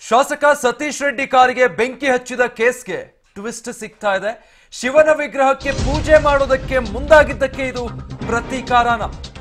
ಶಾಸಕ ಸತೀಶ್ ರೆಡ್ಡಿ ಕಾರಿಗೆ ಬೆಂಕಿ ಹಚ್ಚಿದ ಕೇಸ್ಗೆ ಟ್ವಿಸ್ಟ್ ಸಿಗ್ತಾ ಇದೆ ಶಿವನ ವಿಗ್ರಹಕ್ಕೆ ಪೂಜೆ ಮಾಡೋದಕ್ಕೆ ಮುಂದಾಗಿದ್ದಕ್ಕೆ ಇದು ಪ್ರತೀಕಾರನ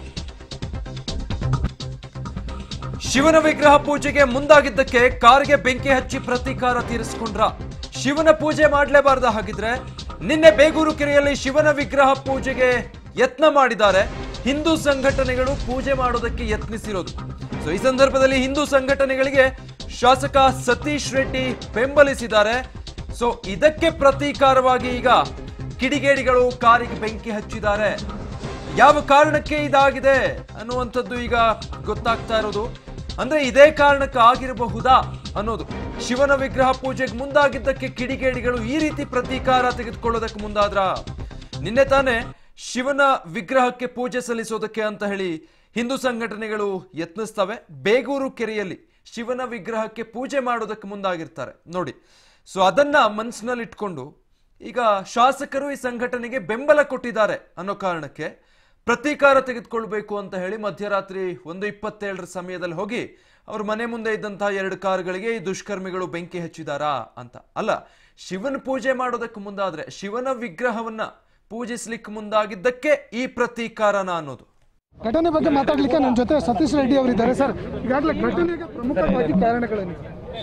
ಶಿವನ ವಿಗ್ರಹ ಪೂಜೆಗೆ ಮುಂದಾಗಿದ್ದಕ್ಕೆ ಕಾರ್ಗೆ ಬೆಂಕಿ ಹಚ್ಚಿ ಪ್ರತೀಕಾರ ತೀರಿಸಿಕೊಂಡ್ರ ಶಿವನ ಪೂಜೆ ಮಾಡಲೇಬಾರ್ದ ಹಾಗಿದ್ರೆ ನಿನ್ನೆ ಬೇಗೂರು ಕೆರೆಯಲ್ಲಿ ಶಿವನ ವಿಗ್ರಹ ಪೂಜೆಗೆ ಯತ್ನ ಮಾಡಿದ್ದಾರೆ ಹಿಂದೂ ಸಂಘಟನೆಗಳು ಪೂಜೆ ಮಾಡೋದಕ್ಕೆ ಯತ್ನಿಸಿರೋದು ಸೊ ಈ ಸಂದರ್ಭದಲ್ಲಿ ಹಿಂದೂ ಸಂಘಟನೆಗಳಿಗೆ ಶಾಸಕ ಸತೀಶ್ ರೆಡ್ಡಿ ಬೆಂಬಲಿಸಿದ್ದಾರೆ ಸೊ ಇದಕ್ಕೆ ಪ್ರತೀಕಾರವಾಗಿ ಈಗ ಕಿಡಿಗೇಡಿಗಳು ಕಾರಿಗೆ ಬೆಂಕಿ ಹಚ್ಚಿದ್ದಾರೆ ಯಾವ ಕಾರಣಕ್ಕೆ ಇದಾಗಿದೆ ಅನ್ನುವಂಥದ್ದು ಈಗ ಗೊತ್ತಾಗ್ತಾ ಇರೋದು ಅಂದ್ರೆ ಇದೇ ಕಾರಣಕ್ಕೆ ಆಗಿರಬಹುದಾ ಅನ್ನೋದು ಶಿವನ ವಿಗ್ರಹ ಪೂಜೆಗೆ ಮುಂದಾಗಿದ್ದಕ್ಕೆ ಕಿಡಿಗೇಡಿಗಳು ಈ ರೀತಿ ಪ್ರತೀಕಾರ ತೆಗೆದುಕೊಳ್ಳೋದಕ್ಕೆ ಮುಂದಾದ್ರ ನಿನ್ನೆ ತಾನೇ ಶಿವನ ವಿಗ್ರಹಕ್ಕೆ ಪೂಜೆ ಸಲ್ಲಿಸೋದಕ್ಕೆ ಅಂತ ಹೇಳಿ ಹಿಂದೂ ಸಂಘಟನೆಗಳು ಯತ್ನಿಸ್ತವೆ ಬೇಗೂರು ಕೆರೆಯಲ್ಲಿ ಶಿವನ ವಿಗ್ರಹಕ್ಕೆ ಪೂಜೆ ಮಾಡೋದಕ್ಕೆ ಮುಂದಾಗಿರ್ತಾರೆ ನೋಡಿ ಸೊ ಅದನ್ನ ಮನಸ್ಸಿನಲ್ಲಿ ಇಟ್ಕೊಂಡು ಈಗ ಶಾಸಕರು ಈ ಸಂಘಟನೆಗೆ ಬೆಂಬಲ ಕೊಟ್ಟಿದ್ದಾರೆ ಅನ್ನೋ ಕಾರಣಕ್ಕೆ ಪ್ರತೀಕಾರ ತೆಗೆದುಕೊಳ್ಬೇಕು ಅಂತ ಹೇಳಿ ಮಧ್ಯರಾತ್ರಿ ಒಂದು ಇಪ್ಪತ್ತೇಳರ ಸಮಯದಲ್ಲಿ ಹೋಗಿ ಅವ್ರ ಮನೆ ಮುಂದೆ ಇದ್ದಂತಹ ಎರಡು ಕಾರುಗಳಿಗೆ ಈ ದುಷ್ಕರ್ಮಿಗಳು ಬೆಂಕಿ ಹಚ್ಚಿದಾರಾ ಅಂತ ಅಲ್ಲ ಶಿವನ ಪೂಜೆ ಮಾಡೋದಕ್ಕೆ ಮುಂದಾದ್ರೆ ಶಿವನ ವಿಗ್ರಹವನ್ನ ಪೂಜಿಸ್ಲಿಕ್ಕೆ ಮುಂದಾಗಿದ್ದಕ್ಕೆ ಈ ಪ್ರತೀಕಾರನ ಅನ್ನೋದು ಘಟನೆ ಬಗ್ಗೆ ಮಾತಾಡ್ಲಿಕ್ಕೆ ನನ್ನ ಜೊತೆ ಸತೀಶ್ ರೆಡ್ಡಿ ಅವರಿದ್ದಾರೆ ಸರ್ ಈಗಾಗಲೇ ಘಟನೆಗೆ ಪ್ರಮುಖವಾಗಿ ಕಾರಣಗಳೇನು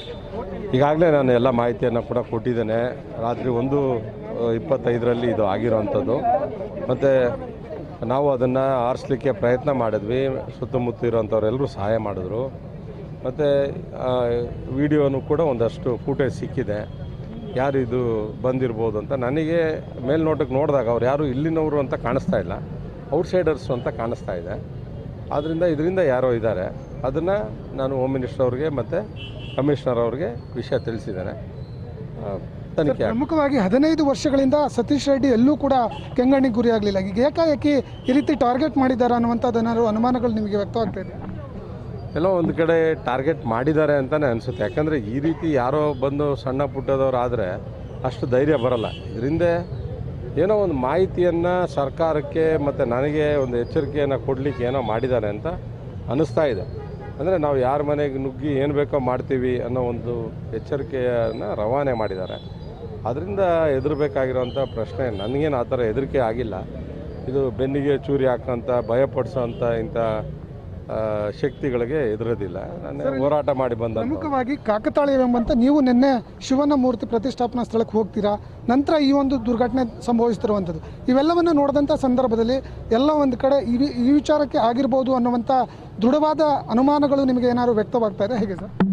ಈಗಾಗಲೇ ನಾನು ಎಲ್ಲ ಮಾಹಿತಿಯನ್ನು ಕೂಡ ಕೊಟ್ಟಿದ್ದೇನೆ ರಾತ್ರಿ ಒಂದು ಆ, ಇಪ್ಪತ್ತೈದರಲ್ಲಿ ಇದು ಆಗಿರೋವಂಥದ್ದು ಮತ್ತು ನಾವು ಅದನ್ನು ಆರಿಸ್ಲಿಕ್ಕೆ ಪ್ರಯತ್ನ ಮಾಡಿದ್ವಿ ಸುತ್ತಮುತ್ತ ಇರೋಂಥವ್ರೆಲ್ಲರೂ ಸಹಾಯ ಮಾಡಿದ್ರು ಮತ್ತು ವಿಡಿಯೋನು ಕೂಡ ಒಂದಷ್ಟು ಫೂಟೇಜ್ ಸಿಕ್ಕಿದೆ ಯಾರು ಇದು ಬಂದಿರ್ಬೋದು ಅಂತ ನನಗೆ ಮೇಲ್ನೋಟಕ್ಕೆ ನೋಡಿದಾಗ ಅವ್ರು ಯಾರು ಇಲ್ಲಿನವರು ಅಂತ ಕಾಣಿಸ್ತಾ ಇಲ್ಲ ಔಟ್ಸೈಡರ್ಸ್ ಅಂತ ಕಾಣಿಸ್ತಾ ಇದೆ ಆದ್ದರಿಂದ ಇದರಿಂದ ಯಾರೋ ಇದ್ದಾರೆ ಅದನ್ನು ನಾನು ಹೋಮ್ ಮಿನಿಸ್ಟರ್ ಅವ್ರಿಗೆ ಮತ್ತು ಕಮಿಷನರ್ ಅವ್ರಿಗೆ ವಿಷಯ ತಿಳಿಸಿದ್ದೇನೆ ಆ, ತನಿಖೆ ಆಗ್- ಪ್ರಮುಖವಾಗಿ ಹದಿನೈದು ವರ್ಷಗಳಿಂದ ಸತೀಶ್ ರೆಡ್ಡಿ ಎಲ್ಲೂ ಕೂಡ ಕೆಂಗಣ್ಣಿಗೆ ಗುರಿಯಾಗಲಿಲ್ಲ ಈಗ ಏಕಾಏಕಿ ಈ ರೀತಿ ಟಾರ್ಗೆಟ್ ಮಾಡಿದ್ದಾರೆ ಅನ್ನುವಂಥದ್ದು ಏನಾದ್ರು ಅನುಮಾನಗಳು ನಿಮಗೆ ವ್ಯಕ್ತವಾಗ್ತಾ ಇದೆ ಎಲ್ಲೋ ಒಂದು ಕಡೆ ಟಾರ್ಗೆಟ್ ಮಾಡಿದ್ದಾರೆ ಅಂತಲೇ ಅನಿಸುತ್ತೆ ಯಾಕಂದರೆ ಈ ರೀತಿ ಯಾರೋ ಬಂದು ಸಣ್ಣ ಪುಟ್ಟದವ್ರು ಆದರೆ ಅಷ್ಟು ಧೈರ್ಯ ಬರಲ್ಲ ಇದರಿಂದ ಏನೋ ಒಂದು ಮಾಹಿತಿಯನ್ನು ಸರ್ಕಾರಕ್ಕೆ ಮತ್ತು ನನಗೆ ಒಂದು ಎಚ್ಚರಿಕೆಯನ್ನು ಕೊಡಲಿಕ್ಕೆ ಏನೋ ಮಾಡಿದ್ದಾರೆ ಅಂತ ಅನ್ನಿಸ್ತಾ ಇದೆ ಅಂದರೆ ನಾವು ಯಾರ ಮನೆಗೆ ನುಗ್ಗಿ ಏನು ಬೇಕೋ ಮಾಡ್ತೀವಿ ಅನ್ನೋ ಒಂದು ಎಚ್ಚರಿಕೆಯನ್ನು ರವಾನೆ ಮಾಡಿದ್ದಾರೆ ಅದರಿಂದ ಹೆದರಬೇಕಾಗಿರೋಂಥ ಪ್ರಶ್ನೆ ನನಗೇನು ಆ ಥರ ಹೆದರಿಕೆ ಆಗಿಲ್ಲ ಇದು ಬೆನ್ನಿಗೆ ಚೂರಿ ಹಾಕೋಂಥ ಭಯಪಡಿಸೋಂಥ ಇಂಥ ಆ, ಶಕ್ತಿಗಳಿಗೆ ಎದುರೋದಿಲ್ಲ ನಾನು ಹೋರಾಟ ಮಾಡಿ ಬಂದ ಪ್ರಮುಖವಾಗಿ ಕಾಕತಾಳೀಯವೆಂಬಂತ ನೀವು ನಿನ್ನೆ ಶಿವನ ಮೂರ್ತಿ ಪ್ರತಿಷ್ಠಾಪನಾ ಸ್ಥಳಕ್ಕೆ ಹೋಗ್ತೀರಾ ನಂತರ ಈ ಒಂದು ದುರ್ಘಟನೆ ಸಂಭವಿಸ್ತಿರುವಂಥದ್ದು ಇವೆಲ್ಲವನ್ನು ನೋಡಿದಂಥ ಸಂದರ್ಭದಲ್ಲಿ ಎಲ್ಲ ಒಂದು ಕಡೆ ಈ ವಿ- ಈ ವಿಚಾರಕ್ಕೆ ಆಗಿರ್ಬೋದು ಅನ್ನುವಂಥ ದೃಢವಾದ ಅನುಮಾನಗಳು ನಿಮಗೆ ಏನಾದ್ರು ವ್ಯಕ್ತವಾಗ್ತಾ ಇದೆ ಹೇಗೆ ಸರ್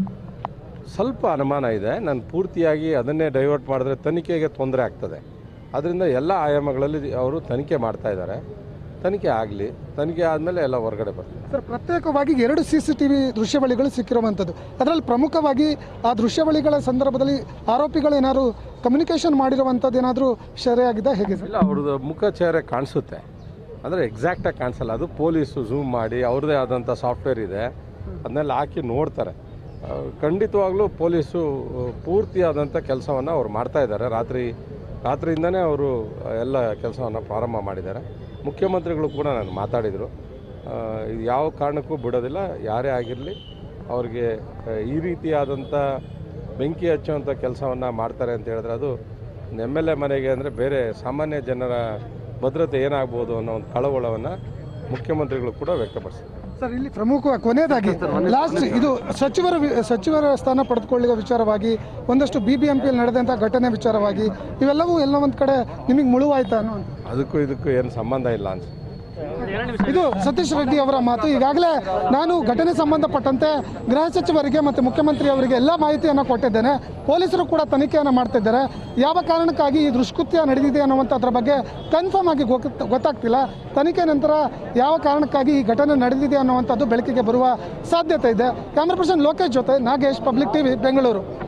ಸ್ವಲ್ಪ ಅನುಮಾನ ಇದೆ ನಾನು ಪೂರ್ತಿಯಾಗಿ ಅದನ್ನೇ ಡೈವರ್ಟ್ ಮಾಡಿದ್ರೆ ತನಿಖೆಗೆ ತೊಂದರೆ ಆಗ್ತದೆ ಅದರಿಂದ ಎಲ್ಲ ಆಯಾಮಗಳಲ್ಲಿ ಅವರು ತನಿಖೆ ಮಾಡ್ತಾ ಇದ್ದಾರೆ ತನಿಖೆ ಆಗಲಿ ತನಿಖೆ ಆದಮೇಲೆ ಎಲ್ಲ ಹೊರಗಡೆ ಬರ್ತದೆ ಸರ್ ಪ್ರತ್ಯೇಕವಾಗಿ ಎರಡು ಸಿ ಸಿ ಟಿ ವಿ ದೃಶ್ಯಾವಳಿಗಳು ಸಿಕ್ಕಿರುವಂಥದ್ದು ಅದರಲ್ಲಿ ಪ್ರಮುಖವಾಗಿ ಆ ದೃಶ್ಯಾವಳಿಗಳ ಸಂದರ್ಭದಲ್ಲಿ ಆರೋಪಿಗಳು ಏನಾದ್ರು ಕಮ್ಯುನಿಕೇಷನ್ ಮಾಡಿರುವಂಥದ್ದು ಏನಾದರೂ ಸೆರೆಯಾಗಿದೆ ಹೇಗೆ ಸರ್ ಇಲ್ಲ ಅವ್ರದ್ದು ಮುಖ ಚೇಹರೆ ಕಾಣಿಸುತ್ತೆ ಅಂದರೆ ಎಕ್ಸಾಕ್ಟಾಗಿ ಕಾಣಿಸಲ್ಲ ಅದು ಪೊಲೀಸು ಝೂಮ್ ಮಾಡಿ ಅವ್ರದ್ದೇ ಆದಂಥ ಸಾಫ್ಟ್ವೇರ್ ಇದೆ ಅದನ್ನೆಲ್ಲ ಹಾಕಿ ನೋಡ್ತಾರೆ ಆ, ಖಂಡಿತವಾಗ್ಲೂ ಪೊಲೀಸು ಆ, ಪೂರ್ತಿಯಾದಂಥ ಕೆಲಸವನ್ನು ಅವ್ರು ಮಾಡ್ತಾ ಇದ್ದಾರೆ ರಾತ್ರಿ ರಾತ್ರಿಯಿಂದನೇ ಅವರು ಎಲ್ಲ ಕೆಲಸವನ್ನು ಪ್ರಾರಂಭ ಮಾಡಿದ್ದಾರೆ ಮುಖ್ಯಮಂತ್ರಿಗಳು ಕೂಡ ನಾನು ಮಾತಾಡಿದರು ಇದು ಯಾವ ಕಾರಣಕ್ಕೂ ಬಿಡೋದಿಲ್ಲ ಯಾರೇ ಆಗಿರಲಿ ಅವ್ರಿಗೆ ಆ, ಈ ರೀತಿಯಾದಂಥ ಬೆಂಕಿ ಹಚ್ಚುವಂಥ ಕೆಲಸವನ್ನು ಮಾಡ್ತಾರೆ ಅಂತ ಹೇಳಿದ್ರೆ ಅದು ಎಮ್ ಎಲ್ ಎ ಮನೆಗೆ ಅಂದರೆ ಬೇರೆ ಸಾಮಾನ್ಯ ಜನರ ಭದ್ರತೆ ಏನಾಗ್ಬೋದು ಅನ್ನೋ ಒಂದು ಕಳವಳವನ್ನು ಮುಖ್ಯಮಂತ್ರಿಗಳು ಕೂಡ ವ್ಯಕ್ತಪಡಿಸಿದ್ದಾರೆ ಸರ್ ಇಲ್ಲಿ ಪ್ರಮುಖ ಕೊನೆಯದಾಗಿ ಲಾಸ್ಟ್ ಇದು ಸಚಿವರ ವಿ- ಸಚಿವರ ಸ್ಥಾನ ಪಡೆದುಕೊಳ್ಳುವ ವಿಚಾರವಾಗಿ ಒಂದಷ್ಟು ಬಿ ಬಿ ಎಂ ಪಿಯಲ್ಲಿ ನಡೆದಂಥ ಘಟನೆ ವಿಚಾರವಾಗಿ ಇವೆಲ್ಲವೂ ಎಲ್ಲ ಒಂದು ಕಡೆ ನಿಮಗೆ ಮುಳುವಾಯ್ತಾ ಅನ್ನೋ ಅದಕ್ಕೂ ಇದಕ್ಕೂ ಏನು ಸಂಬಂಧ ಇಲ್ಲ ಅನ್ಸುತ್ತೆ ಇದು ಸತೀಶ್ ರೆಡ್ಡಿ ಅವರ ಮಾತು ಈಗಾಗಲೇ ನಾನು ಘಟನೆ ಸಂಬಂಧಪಟ್ಟಂತೆ ಗೃಹ ಸಚಿವರಿಗೆ ಮತ್ತು ಮುಖ್ಯಮಂತ್ರಿ ಅವರಿಗೆ ಎಲ್ಲ ಮಾಹಿತಿಯನ್ನು ಕೊಟ್ಟಿದ್ದೇನೆ ಪೊಲೀಸರು ಕೂಡ ತನಿಖೆಯನ್ನು ಮಾಡ್ತಿದ್ದಾರೆ ಯಾವ ಕಾರಣಕ್ಕಾಗಿ ಈ ದುಷ್ಕೃತ್ಯ ನಡೆದಿದೆ ಅನ್ನುವಂಥದ್ರ ಬಗ್ಗೆ ಕನ್ಫರ್ಮ್ ಆಗಿ ಗೊತ್ತ- ಗೊತ್ತಾಗ್ತಿಲ್ಲ ತನಿಖೆ ನಂತರ ಯಾವ ಕಾರಣಕ್ಕಾಗಿ ಈ ಘಟನೆ ನಡೆದಿದೆ ಅನ್ನುವಂಥದ್ದು ಬೆಳಕಿಗೆ ಬರುವ ಸಾಧ್ಯತೆ ಇದೆ ಕ್ಯಾಮ್ರಾ ಪರ್ಸನ್ ಲೋಕೇಶ್ ಜೊತೆ ನಾಗೇಶ್ ಪಬ್ಲಿಕ್ ಟಿವಿ ಬೆಂಗಳೂರು